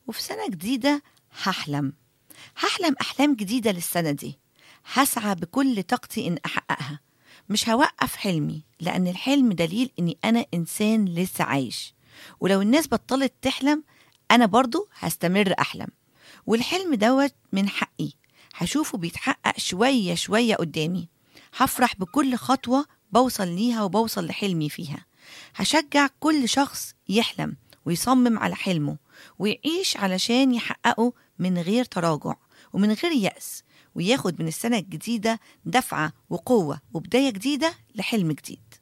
وفي سنة جديدة هحلم هحلم أحلام جديدة للسنة دي هسعى بكل طاقتي إن أحققها مش هوقف حلمي لأن الحلم دليل إني أنا إنسان لسه عايش ولو الناس بطلت تحلم أنا برضو هستمر أحلم والحلم دوت من حقي هشوفه بيتحقق شوية شوية قدامي هفرح بكل خطوة بوصل ليها وبوصل لحلمي فيها هشجع كل شخص يحلم ويصمم على حلمه ويعيش علشان يحققه من غير تراجع ومن غير يأس وياخد من السنة الجديدة دفعة وقوة وبداية جديدة لحلم جديد